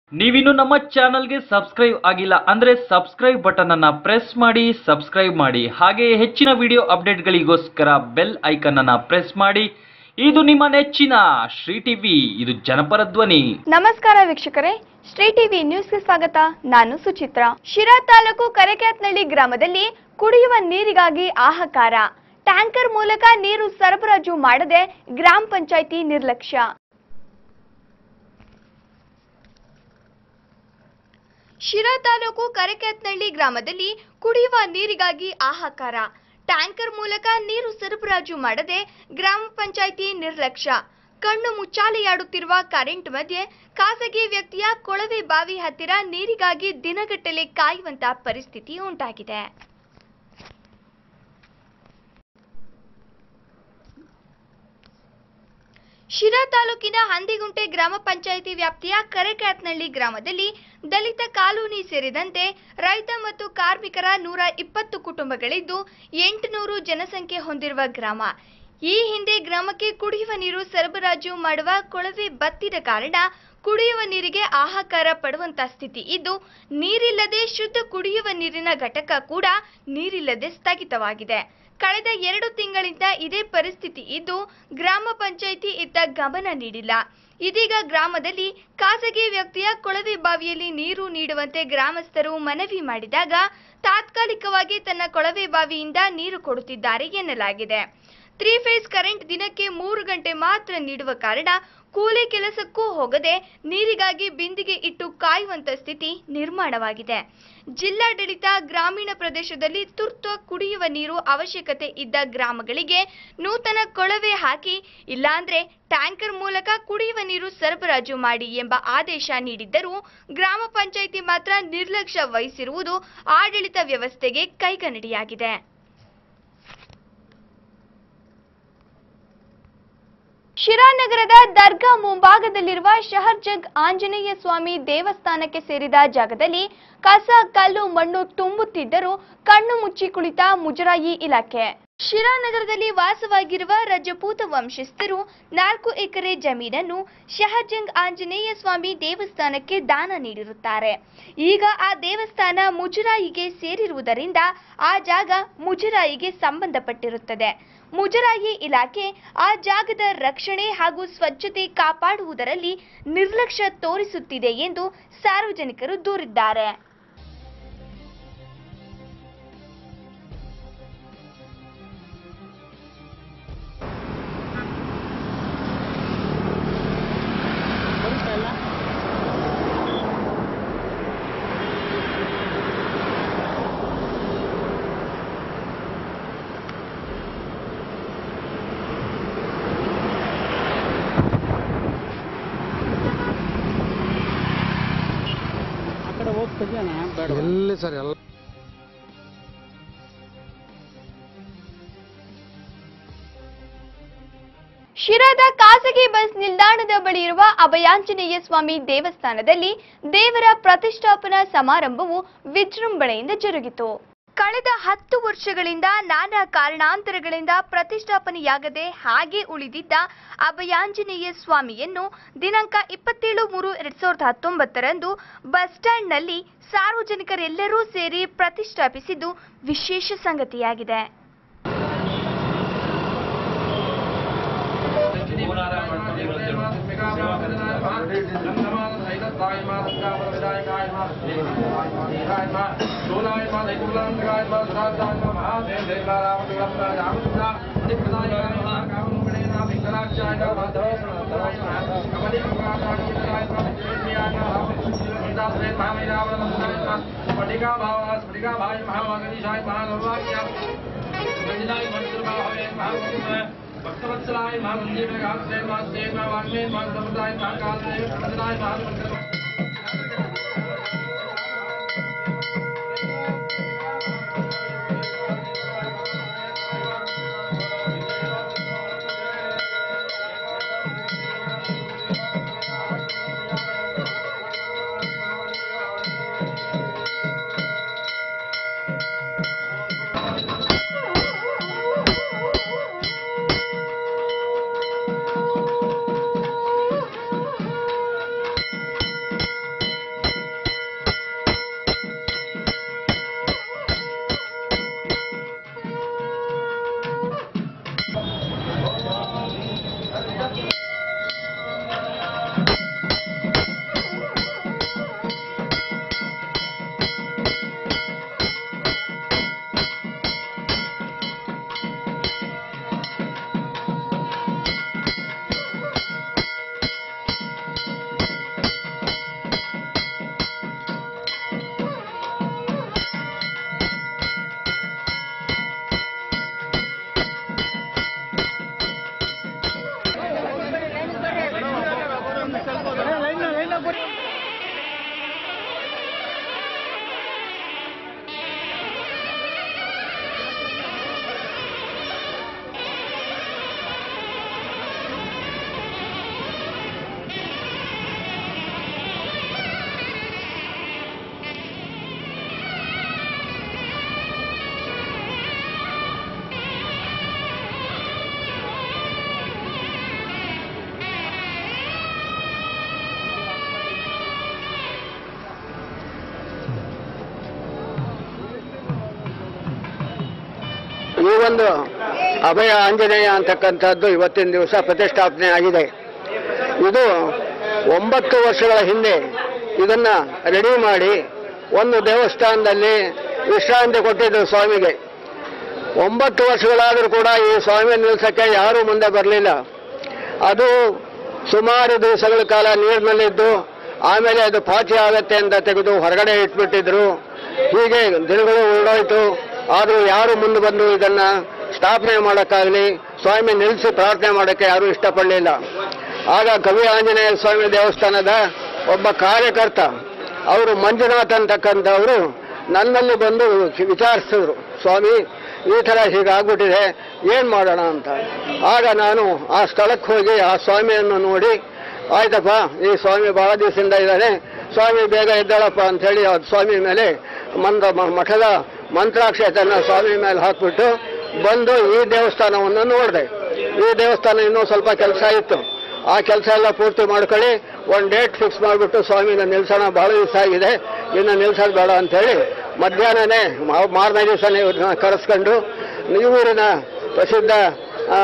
ನೀವಿನ್ನು ನಮ್ಮ ಚಾನಲ್ಗೆ ಸಬ್ಸ್ಕ್ರೈಬ್ ಆಗಿಲ್ಲ ಅಂದ್ರೆ ಸಬ್ಸ್ಕ್ರೈಬ್ ಬಟನ್ ಅನ್ನ ಪ್ರೆಸ್ ಮಾಡಿ ಸಬ್ಸ್ಕ್ರೈಬ್ ಮಾಡಿ ಹಾಗೆ ಹೆಚ್ಚಿನ ವಿಡಿಯೋ ಅಪ್ಡೇಟ್ಗಳಿಗೋಸ್ಕರ ಬೆಲ್ ಐಕನ್ ಅನ್ನ ಪ್ರೆಸ್ ಮಾಡಿ ಇದು ನಿಮ್ಮ ನೆಚ್ಚಿನ ಶ್ರೀ ಟಿವಿ ಇದು ಜನಪರ ಧ್ವನಿ ನಮಸ್ಕಾರ ವೀಕ್ಷಕರೇ ಶ್ರೀ ಟಿವಿ ನ್ಯೂಸ್ಗೆ ಸ್ವಾಗತ ನಾನು ಸುಚಿತ್ರ ಶಿರಾ ತಾಲೂಕು ಕರೆಕ್ಯಾತ್ನಳ್ಳಿ ಗ್ರಾಮದಲ್ಲಿ ಕುಡಿಯುವ ನೀರಿಗಾಗಿ ಹಾಹಾಕಾರ ಟ್ಯಾಂಕರ್ ಮೂಲಕ ನೀರು ಸರಬರಾಜು ಮಾಡದೆ ಗ್ರಾಮ ಪಂಚಾಯಿತಿ ನಿರ್ಲಕ್ಷ್ಯ ಶಿರಾ ತಾಲೂಕು ಕರೆಕ್ಯಾತ್ನಳ್ಳಿ ಗ್ರಾಮದಲ್ಲಿ ಕುಡಿಯುವ ನೀರಿಗಾಗಿ ಹಾಹಾಕಾರ ಟ್ಯಾಂಕರ್ ಮೂಲಕ ನೀರು ಸರಬರಾಜು ಮಾಡದೆ ಗ್ರಾಮ ಪಂಚಾಯಿತಿ ನಿರ್ಲಕ್ಷ್ಯ ಕಣ್ಣು ಮುಚ್ಚಾಲೆಯಾಡುತ್ತಿರುವ ಕರೆಂಟ್ ಮಧ್ಯೆ ಖಾಸಗಿ ವ್ಯಕ್ತಿಯ ಕೊಳವೆ ಬಾವಿ ಹತ್ತಿರ ನೀರಿಗಾಗಿ ದಿನಗಟ್ಟಲೆ ಕಾಯುವಂತ ಪರಿಸ್ಥಿತಿ ಉಂಟಾಗಿದೆ ಶಿರಾ ತಾಲೂಕಿನ ಹಂದಿಗುಂಟೆ ಗ್ರಾಮ ಪಂಚಾಯಿತಿ ವ್ಯಾಪ್ತಿಯ ಕರೆಕ್ಯಾತ್ನಳ್ಳಿ ಗ್ರಾಮದಲ್ಲಿ ದಲಿತ ಕಾಲೋನಿ ಸೇರಿದಂತೆ ರೈತ ಮತ್ತು ಕಾರ್ಮಿಕರ ನೂರ ಇಪ್ಪತ್ತು ಕುಟುಂಬಗಳಿದ್ದು ಎಂಟುನೂರು ಜನಸಂಖ್ಯೆ ಹೊಂದಿರುವ ಗ್ರಾಮ ಈ ಹಿಂದೆ ಗ್ರಾಮಕ್ಕೆ ಕುಡಿಯುವ ನೀರು ಸರಬರಾಜು ಮಾಡುವ ಕೊಳವೆ ಬತ್ತಿದ ಕಾರಣ ಕುಡಿಯುವ ನೀರಿಗೆ ಹಾಹಾಕಾರ ಪಡುವಂತ ಸ್ಥಿತಿ ಇದ್ದು ನೀರಿಲ್ಲದೆ ಶುದ್ಧ ಕುಡಿಯುವ ನೀರಿನ ಘಟಕ ಕೂಡ ನೀರಿಲ್ಲದೆ ಸ್ಥಗಿತವಾಗಿದೆ ಕಳೆದ ಎರಡು ತಿಂಗಳಿಂದ ಇದೇ ಪರಿಸ್ಥಿತಿ ಇದ್ದು ಗ್ರಾಮ ಪಂಚಾಯಿತಿ ಇತ್ತ ಗಮನ ನೀಡಿಲ್ಲ ಇದೀಗ ಗ್ರಾಮದಲ್ಲಿ ಖಾಸಗಿ ವ್ಯಕ್ತಿಯ ಕೊಳವೆ ಬಾವಿಯಲ್ಲಿ ನೀರು ನೀಡುವಂತೆ ಗ್ರಾಮಸ್ಥರು ಮನವಿ ಮಾಡಿದಾಗ ತಾತ್ಕಾಲಿಕವಾಗಿ ತನ್ನ ಕೊಳವೆ ಬಾವಿಯಿಂದ ನೀರು ಕೊಡುತ್ತಿದ್ದಾರೆ ಎನ್ನಲಾಗಿದೆ ತ್ರೀ ಫೇಸ್ ಕರೆಂಟ್ ದಿನಕ್ಕೆ ಮೂರು ಗಂಟೆ ಮಾತ್ರ ನೀಡುವ ಕಾರಣ ಕೂಲಿ ಕೆಲಸಕ್ಕೂ ಹೋಗದೆ ನೀರಿಗಾಗಿ ಬಿಂದಿಗೆ ಇಟ್ಟು ಕಾಯುವಂತ ಸ್ಥಿತಿ ನಿರ್ಮಾಣವಾಗಿದೆ ಜಿಲ್ಲಾಡಳಿತ ಗ್ರಾಮೀಣ ಪ್ರದೇಶದಲ್ಲಿ ತುರ್ತು ಕುಡಿಯುವ ನೀರು ಅವಶ್ಯಕತೆ ಇದ್ದ ಗ್ರಾಮಗಳಿಗೆ ನೂತನ ಕೊಳವೆ ಹಾಕಿ ಇಲ್ಲಾಂದ್ರೆ ಟ್ಯಾಂಕರ್ ಮೂಲಕ ಕುಡಿಯುವ ನೀರು ಸರಬರಾಜು ಮಾಡಿ ಎಂಬ ಆದೇಶ ನೀಡಿದ್ದರೂ ಗ್ರಾಮ ಪಂಚಾಯಿತಿ ಮಾತ್ರ ನಿರ್ಲಕ್ಷ್ಯ ವಹಿಸಿರುವುದು ಆಡಳಿತ ವ್ಯವಸ್ಥೆಗೆ ಕೈಗನ್ನಡಿಯಾಗಿದೆ ಶಿರಾನಗರದ ದರ್ಗಾ ಮುಂಭಾಗದಲ್ಲಿರುವ ಶಹರ್ಜಗ್ ಆಂಜನೇಯ ಸ್ವಾಮಿ ದೇವಸ್ಥಾನಕ್ಕೆ ಸೇರಿದ ಜಾಗದಲ್ಲಿ ಕಸ ಕಲ್ಲು ಮಣ್ಣು ತುಂಬುತ್ತಿದ್ದರೂ ಕಣ್ಣು ಮುಚ್ಚಿ ಕುಳಿತ ಮುಜರಾಯಿ ಇಲಾಖೆ ಶಿರಾನಗರದಲ್ಲಿ ವಾಸವಾಗಿರುವ ರಜಪೂತ ವಂಶಸ್ಥರು ನಾಲ್ಕು ಎಕರೆ ಜಮೀನನ್ನು ಶಹರ್ಜಂಗ್ ಆಂಜನೇಯ ಸ್ವಾಮಿ ದೇವಸ್ಥಾನಕ್ಕೆ ದಾನ ನೀಡಿರುತ್ತಾರೆ ಈಗ ಆ ದೇವಸ್ಥಾನ ಮುಜರಾಯಿಗೆ ಸೇರಿರುವುದರಿಂದ ಆ ಜಾಗ ಮುಜರಾಯಿಗೆ ಸಂಬಂಧಪಟ್ಟಿರುತ್ತದೆ ಮುಜರಾಯಿ ಇಲಾಖೆ ಆ ಜಾಗದ ರಕ್ಷಣೆ ಹಾಗೂ ಸ್ವಚ್ಛತೆ ಕಾಪಾಡುವುದರಲ್ಲಿ ನಿರ್ಲಕ್ಷ್ಯ ತೋರಿಸುತ್ತಿದೆ ಎಂದು ಸಾರ್ವಜನಿಕರು ದೂರಿದ್ದಾರೆ ಆ ಕಡೆ ಹೋಗಿ ತೆಗಿಯೋಣ ಬೇಡ ಎಲ್ಲಿ ಸರ್ ಎಲ್ಲ ಶಿರಾದ ಖಾಸಗಿ ಬಸ್ ನಿಲ್ದಾಣದ ಬಳಿ ಇರುವ ಅಭಯಾಂಜನೇಯ ಸ್ವಾಮಿ ದೇವಸ್ಥಾನದಲ್ಲಿ ದೇವರ ಪ್ರತಿಷ್ಠಾಪನಾ ಸಮಾರಂಭವು ವಿಜೃಂಭಣೆಯಿಂದ ಜರುಗಿತು ಕಳೆದ ಹತ್ತು ವರ್ಷಗಳಿಂದ ನಾನಾ ಕಾರಣಾಂತರಗಳಿಂದ ಪ್ರತಿಷ್ಠಾಪನೆಯಾಗದೆ ಹಾಗೆ ಉಳಿದಿದ್ದ ಅಭಯಾಂಜನೇಯ ಸ್ವಾಮಿಯನ್ನು ದಿನಾಂಕ ಇಪ್ಪತ್ತೇಳು ಮೂರು ಎರಡ್ ಸಾವಿರದ ಹತ್ತೊಂಬತ್ತರಂದು ಬಸ್ ಸ್ಟ್ಯಾಂಡ್ನಲ್ಲಿ ಸಾರ್ವಜನಿಕರೆಲ್ಲರೂ ಸೇರಿ ಪ್ರತಿಷ್ಠಾಪಿಸಿದ್ದು ವಿಶೇಷ ಸಂಗತಿಯಾಗಿದೆ स्फटिका भाव स्फटिका भाई महामगनीशाय महानवाक्य गंजनाय मंत्रभावे महामंत्र भक्तवत्सलाय महामंदिर में गात्र मास्ते वाग्मे महासमुदाय महाकाल देव गंजनाय महामंत्र ಈ ಒಂದು ಅಭಯ ಆಂಜನೇಯ ಅಂತಕ್ಕಂಥದ್ದು ಇವತ್ತಿನ ದಿವಸ ಪ್ರತಿಷ್ಠಾಪನೆ ಆಗಿದೆ ಇದು ಒಂಬತ್ತು ವರ್ಷಗಳ ಹಿಂದೆ ಇದನ್ನ ರೆಡಿ ಮಾಡಿ ಒಂದು ದೇವಸ್ಥಾನದಲ್ಲಿ ವಿಶ್ರಾಂತಿ ಕೊಟ್ಟಿದ್ದು ಸ್ವಾಮಿಗೆ ಒಂಬತ್ತು ವರ್ಷಗಳಾದರೂ ಕೂಡ ಈ ಸ್ವಾಮಿ ನಿಲ್ಸಕ್ಕೆ ಯಾರೂ ಮುಂದೆ ಬರಲಿಲ್ಲ ಅದು ಸುಮಾರು ದಿವಸಗಳ ಕಾಲ ನೀರಿನಲ್ಲಿದ್ದು ಆಮೇಲೆ ಅದು ಪಾಚಿ ಆಗತ್ತೆ ಅಂತ ತೆಗೆದು ಹೊರಗಡೆ ಇಟ್ಬಿಟ್ಟಿದ್ರು ಹೀಗೆ ದಿನಗಳು ಉರುಳೋಯ್ತು ಆದರೂ ಯಾರು ಮುಂದೆ ಬಂದು ಇದನ್ನ ಸ್ಥಾಪನೆ ಮಾಡೋಕ್ಕಾಗಲಿ ಸ್ವಾಮಿ ನಿಲ್ಲಿಸಿ ಪ್ರಾರ್ಥನೆ ಮಾಡೋಕ್ಕೆ ಯಾರೂ ಇಷ್ಟಪಡಲಿಲ್ಲ ಆಗ ಕವಿ ಆಂಜನೇಯ ಸ್ವಾಮಿ ದೇವಸ್ಥಾನದ ಒಬ್ಬ ಕಾರ್ಯಕರ್ತ ಅವರು ಮಂಜುನಾಥ್ ಅಂತಕ್ಕಂಥವರು ನನ್ನಲ್ಲಿ ಬಂದು ವಿಚಾರಿಸಿದ್ರು ಸ್ವಾಮಿ ಈ ಥರ ಹೀಗಾಗ್ಬಿಟ್ಟಿದೆ ಏನು ಮಾಡೋಣ ಅಂತ ಆಗ ನಾನು ಆ ಸ್ಥಳಕ್ಕೆ ಹೋಗಿ ಆ ಸ್ವಾಮಿಯನ್ನು ನೋಡಿ ಆಯ್ತಪ್ಪ ಈ ಸ್ವಾಮಿ ಬಹಳ ದಿವಸದಿಂದ ಇದ್ದಾನೆ ಸ್ವಾಮಿ ಬೇಗ ಎದ್ದಾಳಪ್ಪ ಅಂಥೇಳಿ ಆ ಸ್ವಾಮಿ ಮೇಲೆ ಮಂದ ಮ- ಮಠದ ಮಂತ್ರಾಕ್ಷತೆಯನ್ನು ಸ್ವಾಮಿ ಮೇಲೆ ಹಾಕ್ಬಿಟ್ಟು ಬಂದು ಈ ದೇವಸ್ಥಾನವನ್ನು ನೋಡಿದೆ ಈ ದೇವಸ್ಥಾನ ಇನ್ನೂ ಸ್ವಲ್ಪ ಕೆಲಸ ಇತ್ತು ಆ ಕೆಲಸ ಎಲ್ಲ ಪೂರ್ತಿ ಮಾಡ್ಕೊಳ್ಳಿ ಒಂದು ಡೇಟ್ ಫಿಕ್ಸ್ ಮಾಡಿಬಿಟ್ಟು ಸ್ವಾಮಿನ ನಿಲ್ಸೋಣ ಭಾಳ ದಿವಸ ಆಗಿದೆ ಇನ್ನು ನಿಲ್ಸೋದು ಬೇಡ ಅಂಥೇಳಿ ಮಧ್ಯಾಹ್ನನೇ ಮಾ- ಮಾರನೇ ದಿವಸನೇ ಇವ್ರನ್ನ ಕರೆಸ್ಕೊಂಡು ಊರಿನ ಪ್ರಸಿದ್ಧ ಆ,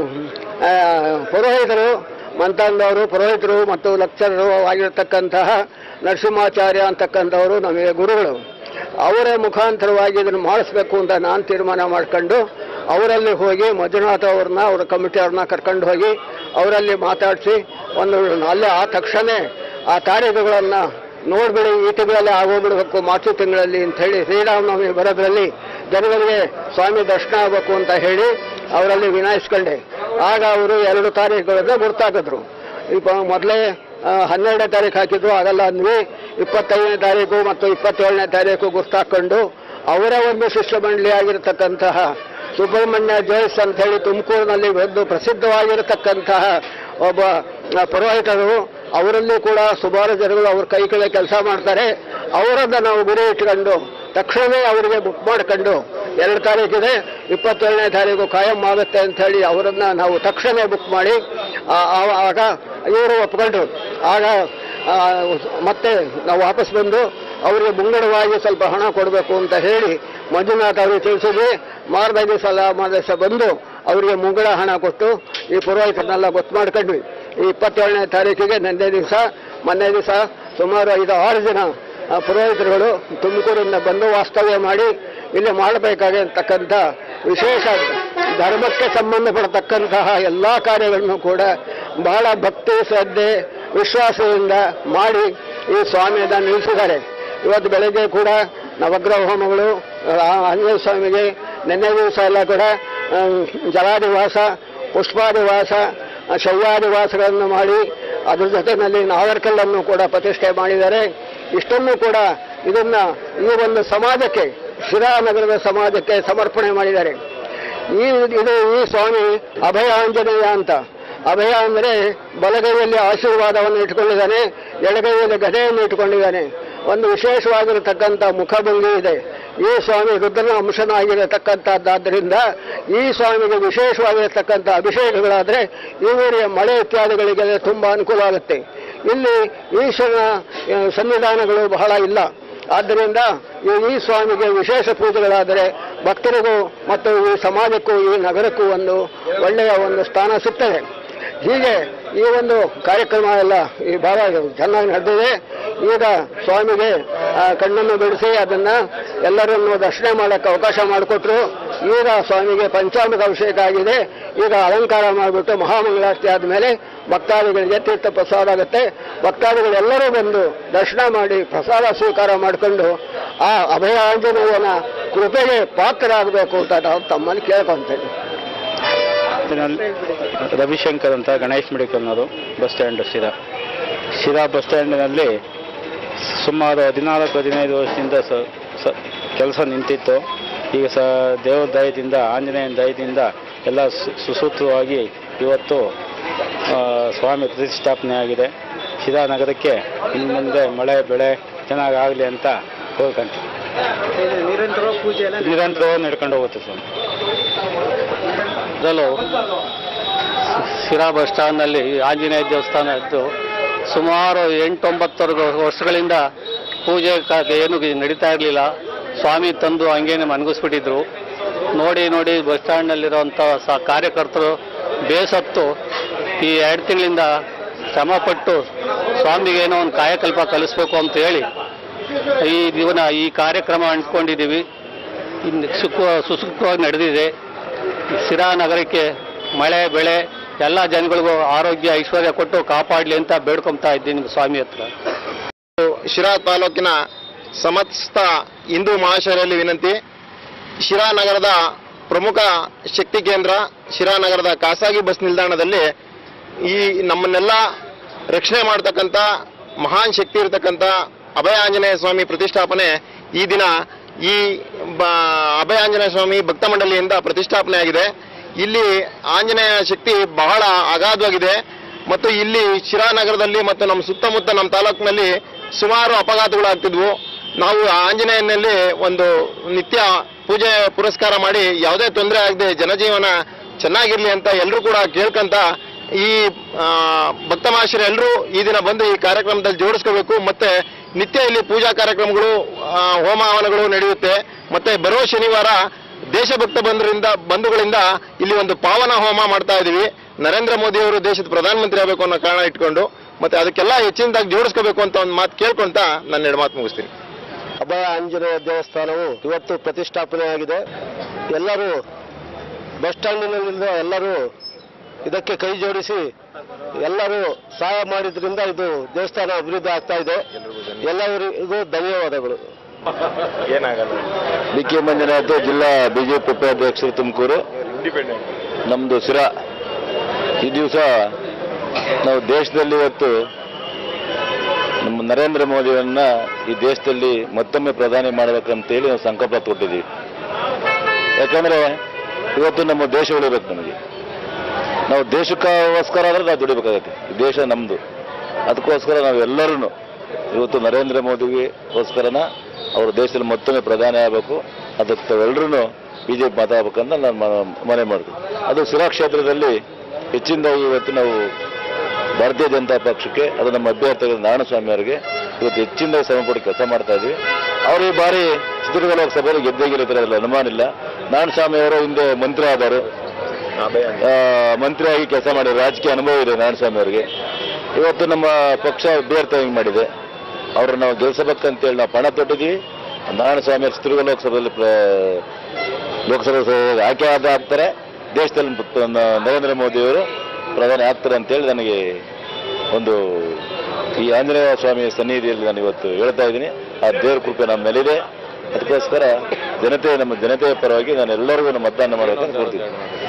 ಆ, ಪುರೋಹಿತರು ಮಂತಾಂದವರು ಪುರೋಹಿತರು ಮತ್ತು ಲೆಕ್ಚರರು ಆಗಿರತಕ್ಕಂತಹ ನರಸಿಂಹಾಚಾರ್ಯ ಅಂತಕ್ಕಂಥವರು ನಮಗೆ ಗುರುಗಳು ಅವರ ಮುಖಾಂತರವಾಗಿ ಇದನ್ನು ಮಾಡಿಸ್ಬೇಕು ಅಂತ ನಾನು ತೀರ್ಮಾನ ಮಾಡ್ಕೊಂಡು ಅವರಲ್ಲಿ ಹೋಗಿ ಮಂಜುನಾಥ್ ಅವ್ರನ್ನ ಅವರ ಕಮಿಟಿ ಅವ್ರನ್ನ ಕರ್ಕೊಂಡು ಹೋಗಿ ಅವರಲ್ಲಿ ಮಾತಾಡಿಸಿ ಒಂದು ಅಲ್ಲೇ ಆ ತಕ್ಷಣ ಆ ತಾರೀಖುಗಳನ್ನು ನೋಡ್ಬಿಡಿ ಈ ತಿಂಗಳಲ್ಲಿ ಆಗೋಗ್ಬಿಡ್ಬೇಕು ಮಾರ್ಚ್ ತಿಂಗಳಲ್ಲಿ ಅಂತ ಹೇಳಿ ಶ್ರೀರಾಮನವಮಿ ಬರೋದ್ರಲ್ಲಿ ಜನಗಳಿಗೆ ಸ್ವಾಮಿ ದರ್ಶನ ಆಗಬೇಕು ಅಂತ ಹೇಳಿ ಅವರಲ್ಲಿ ವಿನಾಯಿಸ್ಕೊಂಡೆ ಆಗ ಅವರು ಎರಡು ತಾರೀಖುಗಳನ್ನ ಗುರ್ತಾಕಿದ್ರು ಈಗ ಮೊದಲೇ ಹನ್ನೆರಡನೇ ತಾರೀಕು ಹಾಕಿದ್ರು ಆಗಲ್ಲ ಅಂದ್ವಿ ಇಪ್ಪತ್ತೈದನೇ ತಾರೀಕು ಮತ್ತು ಇಪ್ಪತ್ತೇಳನೇ ತಾರೀಕು ಗುರ್ತಾಕೊಂಡು ಅವರ ಒಂದು ಶಿಷ್ಯ ಮಂಡಳಿ ಆಗಿರತಕ್ಕಂತಹ ಸುಬ್ರಹ್ಮಣ್ಯ ಜೋಯ್ಸ್ ಅಂತ ಹೇಳಿ ತುಮಕೂರಿನಲ್ಲಿ ಒಂದು ಪ್ರಸಿದ್ಧವಾಗಿರತಕ್ಕಂತಹ ಒಬ್ಬ ಆ, ಪುರೋಹಿತರು ಅವರಲ್ಲಿ ಕೂಡ ಸುಮಾರು ಜನಗಳು ಅವ್ರ ಕೈ ಕೆಳಗೆ ಕೆಲಸ ಮಾಡ್ತಾರೆ ಅವರನ್ನ ನಾವು ಗುರಿ ಇಟ್ಕೊಂಡು ತಕ್ಷಣವೇ ಅವರಿಗೆ ಬುಕ್ ಮಾಡ್ಕೊಂಡು ಎರಡು ತಾರೀಕಿದೆ ಇಪ್ಪತ್ತೇಳನೇ ತಾರೀಕು ಕಾಯಂ ಆಗುತ್ತೆ ಅಂತ ಹೇಳಿ ಅವರನ್ನ ನಾವು ತಕ್ಷಣ ಬುಕ್ ಮಾಡಿ ಆ- ಆ- ಆಗ ಇವರು ಒಪ್ಕೊಂಡ್ರು ಆಗ ಆ, ಮತ್ತೆ ನಾವು ವಾಪಸ್ ಬಂದು ಅವರಿಗೆ ಮುಂಗಡವಾಗಿ ಸ್ವಲ್ಪ ಹಣ ಕೊಡಬೇಕು ಅಂತ ಹೇಳಿ ಮಂಜುನಾಥ್ ಅವರಿಗೆ ತಿಳಿಸಿದ್ವಿ ಮಾರನೇ ದಿವಸ ಅಲ್ಲ ಮಾರನೇ ದಿವಸ ಬಂದು ಅವರಿಗೆ ಮುಂಗಡ ಹಣ ಕೊಟ್ಟು ಈ ಪುರೋಹಿತರನ್ನೆಲ್ಲ ಗೊತ್ತು ಮಾಡ್ಕೊಂಡ್ವಿ ಈ ಇಪ್ಪತ್ತೇಳನೇ ತಾರೀಕಿಗೆ ನಿನ್ನೆ ದಿವಸ ಮೊನ್ನೆ ದಿವಸ ಸುಮಾರು ಐದು ಆರು ಜನ ಆ, ಪುರೋಹಿತರುಗಳು ತುಮಕೂರಿಂದ ಬಂದು ವಾಸ್ತವ್ಯ ಮಾಡಿ ಇಲ್ಲಿ ಮಾಡಬೇಕಾಗಿರ್ತಕ್ಕಂಥ ವಿಶೇಷ ಧರ್ಮಕ್ಕೆ ಸಂಬಂಧಪಡತಕ್ಕಂತಹ ಎಲ್ಲ ಕಾರ್ಯಗಳನ್ನು ಕೂಡ ಬಹಳ ಭಕ್ತಿ ಶ್ರದ್ಧೆ ವಿಶ್ವಾಸದಿಂದ ಮಾಡಿ ಈ ಸ್ವಾಮಿಯನ್ನ ನಿಲ್ಲಿಸಿದ್ದಾರೆ ಇವತ್ತು ಬೆಳಗ್ಗೆ ಕೂಡ ನವಗ್ರಹ ಹೋಮಗಳು ಆ, ಆಂಜನೇಯ ಸ್ವಾಮಿಗೆ ನಿನ್ನೆ ದಿವಸ ಎಲ್ಲ ಕೂಡ ಆ, ಜಲಾದಿವಾಸ ಪುಷ್ಪಾದಿವಾಸ ಆ, ಶವ್ಯಾದಿವಾಸಗಳನ್ನು ಮಾಡಿ ಅದ್ರ ಜೊತೆಯಲ್ಲಿ ನಾಗರ್ಕಲ್ಲನ್ನು ಕೂಡ ಪ್ರತಿಷ್ಠೆ ಮಾಡಿದ್ದಾರೆ ಇಷ್ಟನ್ನು ಕೂಡ ಇದನ್ನ ಈ ಒಂದು ಸಮಾಜಕ್ಕೆ ಶಿರಾನಗರದ ಸಮಾಜಕ್ಕೆ ಸಮರ್ಪಣೆ ಮಾಡಿದ್ದಾರೆ ಈ ಇದು ಈ ಸ್ವಾಮಿ ಅಭಯ ಆಂಜನೇಯ ಅಂತ ಅಭಯ ಅಂದರೆ ಬಲಗೈಯಲ್ಲಿ ಆಶೀರ್ವಾದವನ್ನು ಇಟ್ಕೊಂಡಿದ್ದಾನೆ ಎಡಗೈಯಲ್ಲಿ ಗದೆಯನ್ನು ಇಟ್ಕೊಂಡಿದ್ದಾನೆ ಒಂದು ವಿಶೇಷವಾಗಿರತಕ್ಕಂಥ ಮುಖಭಂಗಿ ಇದೆ ಈ ಸ್ವಾಮಿ ರುದ್ರನ ಅಂಶನಾಗಿರತಕ್ಕಂಥದ್ದಾದ್ದರಿಂದ ಈ ಸ್ವಾಮಿಗೆ ವಿಶೇಷವಾಗಿರತಕ್ಕಂಥ ಅಭಿಷೇಕಗಳಾದರೆ ಈ ಊರಿನ ಮಳೆ ಇತ್ಯಾದಿಗಳಿಗೆ ತುಂಬ ಅನುಕೂಲ ಆಗುತ್ತೆ ಇಲ್ಲಿ ಈಶ್ವರನ ಆ, ಸನ್ನಿಧಾನಗಳು ಬಹಳ ಇಲ್ಲ ಆದ್ದರಿಂದ ಈ ಈ ಸ್ವಾಮಿಗೆ ವಿಶೇಷ ಪೂಜೆಗಳಾದರೆ ಭಕ್ತರಿಗೂ ಮತ್ತು ಈ ಸಮಾಜಕ್ಕೂ ಈ ನಗರಕ್ಕೂ ಒಂದು ಒಳ್ಳೆಯ ಒಂದು ಸ್ಥಾನ ಸಿಗ್ತದೆ ಹೀಗೆ ಈ ಒಂದು ಕಾರ್ಯಕ್ರಮ ಎಲ್ಲ ಈ ಬಹಳ ಚೆನ್ನಾಗಿ ನಡೆದಿದೆ ಈಗ ಸ್ವಾಮಿಗೆ ಆ, ಕಣ್ಣನ್ನು ಬಿಡಿಸಿ ಅದನ್ನ ಎಲ್ಲರನ್ನು ದರ್ಶನ ಮಾಡಕ್ಕೆ ಅವಕಾಶ ಮಾಡಿಕೊಟ್ರು ಈಗ ಸ್ವಾಮಿಗೆ ಪಂಚಾಮೃತ ಅಭಿಷೇಕ ಆಗಿದೆ ಈಗ ಅಲಂಕಾರ ಮಾಡಿಬಿಟ್ಟು ಮಹಾಮಂಗಳಾರತಿ ಆದಮೇಲೆ ಭಕ್ತಾದಿಗಳಿಗೆ ತೀರ್ಥ ಪ್ರಸಾದ ಆಗುತ್ತೆ ಭಕ್ತಾದಿಗಳೆಲ್ಲರೂ ಬಂದು ದರ್ಶನ ಮಾಡಿ ಪ್ರಸಾದ ಸ್ವೀಕಾರ ಮಾಡಿಕೊಂಡು ಆ ಅಭಯ ಆಂಜನೇಯನ ಕೃಪೆಗೆ ಪಾತ್ರರಾಗಬೇಕು ಅಂತ ನಾವು ತಮ್ಮಲ್ಲಿ ಕೇಳ್ಕೊಂತೇನೆ ಇದರಲ್ಲಿ ರವಿಶಂಕರ್ ಅಂತ ಗಣೇಶ್ ಮೆಡಿಕಲ್ನವರು bus stand Sira Sira bus ಸ್ಟ್ಯಾಂಡಿನಲ್ಲಿ ಸುಮಾರು ಹದಿನಾಲ್ಕು ಹದಿನೈದು ವರ್ಷದಿಂದ ಸ ಸ ಕೆಲಸ ನಿಂತಿತ್ತು ಈಗ ಸ ದೇವರ ದಯದಿಂದ ಆಂಜನೇಯನ ದಯದಿಂದ ಎಲ್ಲ ಸು- ಸುಸೂತ್ರವಾಗಿ ಇವತ್ತು ಆ, ಸ್ವಾಮಿ ಪ್ರತಿಷ್ಠಾಪನೆ ಆಗಿದೆ ಶಿರಾ ನಗರಕ್ಕೆ ಇನ್ನು ಮುಂದೆ ಮಳೆ ಬೆಳೆ ಚೆನ್ನಾಗಾಗಲಿ ಅಂತ ಹೋಗ್ಕೊಂತೀವಿ ನಿರಂತರ ಪೂಜೆ ಎಲ್ಲ ನಿರಂತರವಾಗಿ ನಡ್ಕೊಂಡು ಹೋಗುತ್ತೆ ಸ್ವಾಮಿ ಮೊದಲು ಶಿರಾ ಬಸ್ ಸ್ಟ್ಯಾಂಡ್ನಲ್ಲಿ ಆಂಜನೇಯ ದೇವಸ್ಥಾನ ಇದ್ದು ಸುಮಾರು ಎಂಟೊಂಬತ್ತು ವರ್ಷಗಳಿಂದ ಪೂಜೆ ಕ- ಏನು ನಡೀತಾ ಇರಲಿಲ್ಲ ಸ್ವಾಮಿ ತಂದು ಹಂಗೇನೆ ಮನಗಿಸ್ಬಿಟ್ಟಿದ್ರು ನೋಡಿ ನೋಡಿ ಬಸ್ ಸ್ಟ್ಯಾಂಡ್ನಲ್ಲಿರುವಂಥ ಸ ಕಾರ್ಯಕರ್ತರು ಬೇಸತ್ತು ಈ ಎರಡು ತಿಂಗಳಿಂದ ಶ್ರಮಪಟ್ಟು ಸ್ವಾಮಿಗೆ ಏನೋ ಒಂದು ಕಾಯಕಲ್ಪ ಕಲಿಸ್ಬೇಕು ಅಂತ ಹೇಳಿ ಈ ಜೀವನ ಈ ಕಾರ್ಯಕ್ರಮ ಅಂಟ್ಕೊಂಡಿದ್ದೀವಿ ಇನ್ನು ಸುಖ ಸುಸುಖವಾಗಿ ನಡೆದಿದೆ ಸಿರಾ ನಗರಕ್ಕೆ ಮಳೆ ಬೆಳೆ ಎಲ್ಲ ಜನಗಳಿಗೂ ಆರೋಗ್ಯ ಐಶ್ವರ್ಯ ಕೊಟ್ಟು ಕಾಪಾಡಲಿ ಅಂತ ಬೇಡ್ಕೊತಾ ಇದ್ದೀನಿ ಸ್ವಾಮಿ ಹತ್ರ ಶಿರಾ ತಾಲೂಕಿನ ಸಮಸ್ತ ಹಿಂದೂ ಮಹಾಶಯರಲ್ಲಿ ವಿನಂತಿ ಶಿರಾ ನಗರದ ಪ್ರಮುಖ ಶಕ್ತಿ ಕೇಂದ್ರ ಶಿರಾ ನಗರದ ಖಾಸಗಿ ಬಸ್ ನಿಲ್ದಾಣದಲ್ಲಿ ಈ ನಮ್ಮನ್ನೆಲ್ಲ ರಕ್ಷಣೆ ಮಾಡ್ತಕ್ಕಂಥ ಮಹಾನ್ ಶಕ್ತಿ ಇರತಕ್ಕಂಥ ಅಭಯ ಆಂಜನೇಯ ಸ್ವಾಮಿ ಪ್ರತಿಷ್ಠಾಪನೆ ಈ ದಿನ ಈ ಬ ಅಭಯ ಆಂಜನೇಯ ಸ್ವಾಮಿ ಭಕ್ತ ಮಂಡಳಿಯಿಂದ ಪ್ರತಿಷ್ಠಾಪನೆ ಆಗಿದೆ ಇಲ್ಲಿ ಆಂಜನೇಯ ಶಕ್ತಿ ಬಹಳ ಅಗಾಧವಾಗಿದೆ ಮತ್ತು ಇಲ್ಲಿ ಶಿರಾ ನಗರದಲ್ಲಿ ಮತ್ತು ನಮ್ಮ ಸುತ್ತಮುತ್ತ ನಮ್ಮ ತಾಲೂಕಿನಲ್ಲಿ ಸುಮಾರು ಅಪಘಾತಗಳಾಗ್ತಿದ್ವು ನಾವು ಆ ಆಂಜನೇಯನಲ್ಲಿ ಒಂದು ನಿತ್ಯ ಪೂಜೆ ಪುರಸ್ಕಾರ ಮಾಡಿ ಯಾವುದೇ ತೊಂದರೆ ಆಗದೆ ಜನಜೀವನ ಚೆನ್ನಾಗಿರ್ಲಿ ಅಂತ ಎಲ್ಲರೂ ಕೂಡ ಕೇಳ್ಕೊಂತ ಈ ಆ, ಭಕ್ತ ಮಹಾಶಯರು ಎಲ್ಲರೂ ಈ ದಿನ ಬಂದು ಈ ಕಾರ್ಯಕ್ರಮದಲ್ಲಿ ಜೋಡಿಸ್ಕೋಬೇಕು ಮತ್ತೆ ನಿತ್ಯ ಇಲ್ಲಿ ಪೂಜಾ ಕಾರ್ಯಕ್ರಮಗಳು ಆ, ಹೋಮ ಹವನಗಳು ನಡೆಯುತ್ತೆ ಮತ್ತೆ ಬರುವ ಶನಿವಾರ ದೇಶಭಕ್ತ ಬಂಧುರಿಂದ ಬಂಧುಗಳಿಂದ ಇಲ್ಲಿ ಒಂದು ಪಾವನ ಹೋಮ ಮಾಡ್ತಾ ಇದೀವಿ ನರೇಂದ್ರ ಮೋದಿ ಅವರು ದೇಶದ ಪ್ರಧಾನಮಂತ್ರಿ ಆಗಬೇಕು ಅನ್ನೋ ಕಾರಣ ಇಟ್ಕೊಂಡು ಮತ್ತೆ ಅದಕ್ಕೆಲ್ಲ ಹೆಚ್ಚಿನದಾಗಿ ಜೋಡಿಸ್ಕೋಬೇಕು ಅಂತ ಒಂದು ಮಾತು ಕೇಳ್ಕೊಂತ ನನ್ನ ಎರಡು ಮಾತು ಮುಗಿಸ್ತೀನಿ ಅಭಯ ಆಂಜನೇಯ ದೇವಸ್ಥಾನವು ಇವತ್ತು ಪ್ರತಿಷ್ಠಾಪನೆಯಾಗಿದೆ ಎಲ್ಲರೂ ಬಸ್ ಸ್ಟ್ಯಾಂಡಿನಲ್ಲಿಂದ ಎಲ್ಲರೂ ಇದಕ್ಕೆ ಕೈ ಜೋಡಿಸಿ ಎಲ್ಲರೂ ಸಹಾಯ ಮಾಡಿದ್ರಿಂದ ಇದು ದೇವಸ್ಥಾನ ಅಭಿವೃದ್ಧಿ ಆಗ್ತಾ ಇದೆ ಎಲ್ಲರಿಗೂ ಧನ್ಯವಾದಗಳು ಬಿ ಕೆ ಮಂಜುನಾಥ್ ಜಿಲ್ಲಾ ಬಿಜೆಪಿ ಉಪಾಧ್ಯಕ್ಷರು ತುಮಕೂರು ನಮ್ಮದು ಸಿರಾ ಈ ದಿವಸ ನಾವು ದೇಶದಲ್ಲಿ ಇವತ್ತು ನಮ್ಮ ನರೇಂದ್ರ ಮೋದಿಯನ್ನ ಈ ದೇಶದಲ್ಲಿ ಮತ್ತೊಮ್ಮೆ ಪ್ರಧಾನಿ ಮಾಡಬೇಕಂತೇಳಿ ನಾವು ಸಂಕಲ್ಪ ತೊಟ್ಟಿದ್ದೀವಿ ಯಾಕಂದ್ರೆ ಇವತ್ತು ನಮ್ಮ ದೇಶ ಉಳಿಬೇಕು ನಮಗೆ ನಾವು ದೇಶಕ್ಕೋಸ್ಕರ ಆದ್ರೆ ನಾವು ದುಡಿಬೇಕಾಗತ್ತೆ ಈ ದೇಶ ನಮ್ಮದು ಅದಕ್ಕೋಸ್ಕರ ನಾವು ಎಲ್ಲರೂ ಇವತ್ತು ನರೇಂದ್ರ ಮೋದಿಗೋಸ್ಕರನ ಅವರು ದೇಶದಲ್ಲಿ ಮತ್ತೊಮ್ಮೆ ಪ್ರಧಾನಿ ಆಗಬೇಕು ಅದಕ್ಕೆ ತಾವೆಲ್ಲರೂ ಬಿ ಜೆ ಪಿ ಮಾತಾಡ್ಬೇಕಂತ ನಾನು ಮ- ಮನೆ ಮಾಡ್ತೀನಿ ಅದು ಸಿರಾ ಕ್ಷೇತ್ರದಲ್ಲಿ ಹೆಚ್ಚಿನದಾಗಿ ಇವತ್ತು ನಾವು ಭಾರತೀಯ ಜನತಾ ಪಕ್ಷಕ್ಕೆ ಅದು ನಮ್ಮ ಅಭ್ಯರ್ಥಿಗಳು ನಾರಾಯಣಸ್ವಾಮಿ ಅವರಿಗೆ ಇವತ್ತು ಹೆಚ್ಚಿನದಾಗಿ ಶ್ರಮಪಟ್ಟು ಕೆಲಸ ಮಾಡ್ತಾ ಇದ್ವಿ ಅವರು ಈ ಬಾರಿ ಚಿತ್ರದುರ್ಗ ಲೋಕಸಭೆಯಲ್ಲಿ ಗೆದ್ದೇ ಗೆಲ್ಲುತ್ತಾರೆ ಅದರಲ್ಲಿ ಅನುಮಾನ ಇಲ್ಲ ನಾರಾಯಣಸ್ವಾಮಿ ಅವರು ಹಿಂದೆ ಮಂತ್ರಿ ಆದರು ಆ, ಮಂತ್ರಿಯಾಗಿ ಕೆಲಸ ಮಾಡಿ ರಾಜಕೀಯ ಅನುಭವ ಇದೆ ನಾರಾಯಣಸ್ವಾಮಿ ಅವರಿಗೆ ಇವತ್ತು ನಮ್ಮ ಪಕ್ಷ ಅಭ್ಯರ್ಥಿ ಮಾಡಿದೆ ಅವ್ರನ್ನ ನಾವು ಗೆಲ್ಲಿಸಬೇಕಂತೇಳಿ ನಾವು ಪಣ ತೊಟ್ಟಿದ್ದೀವಿ ನಾರಾಯಣಸ್ವಾಮಿ ಅವರು ಚಿತ್ರದುರ್ಗ ಲೋಕಸಭೆಯಲ್ಲಿ ಪ್ರ- ಲೋಕಸಭೆ ಸಭೆಗೆ ಆಯ್ಕೆ ಆದ ಆಗ್ತಾರೆ ದೇಶದಲ್ಲಿ ಪ- ನ- ನರೇಂದ್ರ ಮೋದಿಯವರು ಪ್ರಧಾನಿ ಆಗ್ತಾರೆ ಅಂತೇಳಿ ನನಗೆ ಒಂದು ಈ ಆಂಜನೇಯ ಸ್ವಾಮಿಯ ಸನ್ನಿಧಿಯಲ್ಲಿ ನಾನು ಇವತ್ತು ಹೇಳ್ತಾ ಇದ್ದೀನಿ ಆ ದೇವರ ಕೃಪೆ ನಮ್ಮ ಮೇಲಿದೆ ಅದಕ್ಕೋಸ್ಕರ ಜನತೆ ನಮ್ಮ ಜನತೆಯ ಪರವಾಗಿ ನಾನು ಎಲ್ಲರಿಗೂ ನಾನು ಮತದಾನ ಮಾಡಬೇಕಂತ ಕೊಡ್ತೀನಿ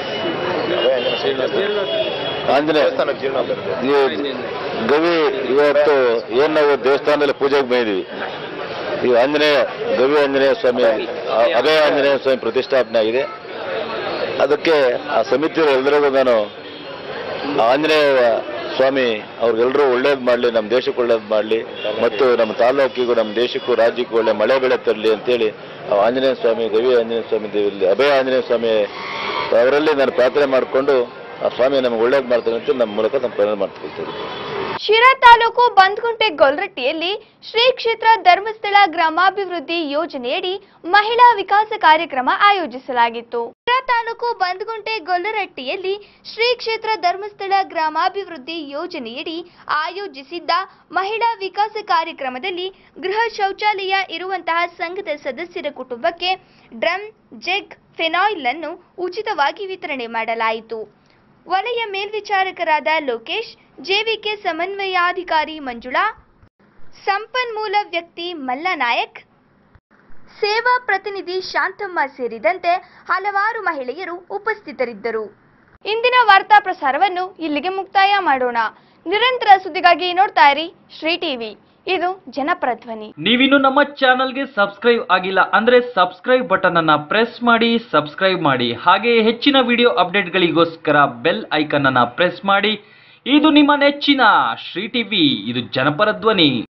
ಆಂಜನೇಯ ಈ ಗವಿ ಇವತ್ತು ಏನ್ ನಾವು ದೇವಸ್ಥಾನದಲ್ಲಿ ಪೂಜೆಗೆ ಬಂದಿದ್ದೀವಿ ಈ ಆಂಜನೇಯ ಗವಿ ಆಂಜನೇಯ ಸ್ವಾಮಿ ಆ- ಅಭಯ ಆಂಜನೇಯ ಸ್ವಾಮಿ ಪ್ರತಿಷ್ಠಾಪನೆ ಆಗಿದೆ ಅದಕ್ಕೆ ಆ ಸಮಿತಿಯವರು ಎಲ್ಲರಿಗೂ ನಾನು ಆ ಆಂಜನೇಯ ಸ್ವಾಮಿ ಅವ್ರಿಗೆಲ್ಲರೂ ಒಳ್ಳೇದು ಮಾಡಲಿ ನಮ್ಮ ದೇಶಕ್ಕೆ ಒಳ್ಳೇದು ಮಾಡಲಿ ಮತ್ತು ನಮ್ಮ ತಾಲೂಕಿಗೂ ನಮ್ಮ ದೇಶಕ್ಕೂ ರಾಜ್ಯಕ್ಕೂ ಒಳ್ಳೆ ಮಳೆ ಬೆಳೆ ತರಲಿ ಅಂತೇಳಿ ಆ ಆಂಜನೇಯ ಸ್ವಾಮಿ ಗವಿ ಆಂಜನೇಯ ಸ್ವಾಮಿ ದೇವರಲ್ಲಿ ಅಭಯ ಆಂಜನೇಯ ಸ್ವಾಮಿ ಅವರಲ್ಲಿ ನಾನು ಪ್ರಾರ್ಥನೆ ಮಾಡಿಕೊಂಡು ಆ ಸ್ವಾಮಿ ನಮಗೆ ಒಳ್ಳೇದು ಮಾಡ್ತಾನೆ ಅಂತ ನಮ್ಮ ಮೂಲಕ ನಾನು ಪ್ರಾರ್ಥನೆ ಮಾಡ್ತಿರ್ತೀನಿ ಶಿರಾ ತಾಲೂಕು ಬಂದ್ಗುಂಟೆ ಗೊಲ್ರಟ್ಟಿಯಲ್ಲಿ ಶ್ರೀ ಕ್ಷೇತ್ರ ಧರ್ಮಸ್ಥಳ ಗ್ರಾಮಾಭಿವೃದ್ಧಿ ಯೋಜನೆಯಡಿ ಮಹಿಳಾ ವಿಕಾಸ ಕಾರ್ಯಕ್ರಮ ಆಯೋಜಿಸಲಾಗಿತ್ತು ಶಿರಾ ತಾಲೂಕು ಬಂದ್ಗುಂಟೆ ಗೊಲ್ಲರಟ್ಟಿಯಲ್ಲಿ ಶ್ರೀ ಕ್ಷೇತ್ರ ಧರ್ಮಸ್ಥಳ ಗ್ರಾಮಾಭಿವೃದ್ಧಿ ಯೋಜನೆಯಡಿ ಆಯೋಜಿಸಿದ್ದ ಮಹಿಳಾ ವಿಕಾಸ ಕಾರ್ಯಕ್ರಮದಲ್ಲಿ ಗೃಹ ಶೌಚಾಲಯ ಇರುವಂತಹ ಸಂಘದ ಸದಸ್ಯರ ಕುಟುಂಬಕ್ಕೆ ಡ್ರಮ್ ಜೆಗ್ ಫೆನಾಯಿಲ್ ಅನ್ನು ಉಚಿತವಾಗಿ ವಿತರಣೆ ಮಾಡಲಾಯಿತು ವಲಯ ಮೇಲ್ವಿಚಾರಕರಾದ ಲೋಕೇಶ್ ಜೆವಿಕೆ ಸಮನ್ವಯಾಧಿಕಾರಿ ಮಂಜುಳಾ ಸಂಪನ್ಮೂಲ ವ್ಯಕ್ತಿ ಮಲ್ಲನಾಯಕ್ ಸೇವಾ ಪ್ರತಿನಿಧಿ ಶಾಂತಮ್ಮ ಸೇರಿದಂತೆ ಹಲವಾರು ಮಹಿಳೆಯರು ಉಪಸ್ಥಿತರಿದ್ದರು ಇಂದಿನ ವಾರ್ತಾ ಪ್ರಸಾರವನ್ನು ಇಲ್ಲಿಗೆ ಮುಕ್ತಾಯ ಮಾಡೋಣ ನಿರಂತರ ಸುದ್ದಿಗಾಗಿ ನೋಡ್ತಾ ಇರಿ ಶ್ರೀ ಟಿವಿ ಇದು ಜನಪರ ಧ್ವನಿ ನೀವಿನ್ನು ನಮ್ಮ ಚಾನಲ್ಗೆ ಸಬ್ಸ್ಕ್ರೈಬ್ ಆಗಿಲ್ಲ ಅಂದ್ರೆ ಸಬ್ಸ್ಕ್ರೈಬ್ ಬಟನ್ ಅನ್ನ ಪ್ರೆಸ್ ಮಾಡಿ ಸಬ್ಸ್ಕ್ರೈಬ್ ಮಾಡಿ ಹಾಗೆ ಹೆಚ್ಚಿನ ವಿಡಿಯೋ ಅಪ್ಡೇಟ್ಗಳಿಗೋಸ್ಕರ ಬೆಲ್ ಐಕನ್ ಅನ್ನ ಪ್ರೆಸ್ ಮಾಡಿ ಇದು ನಿಮ್ಮ ನೆಚ್ಚಿನ ಶ್ರೀ ಟಿವಿ ಇದು ಜನಪರ ಧ್ವನಿ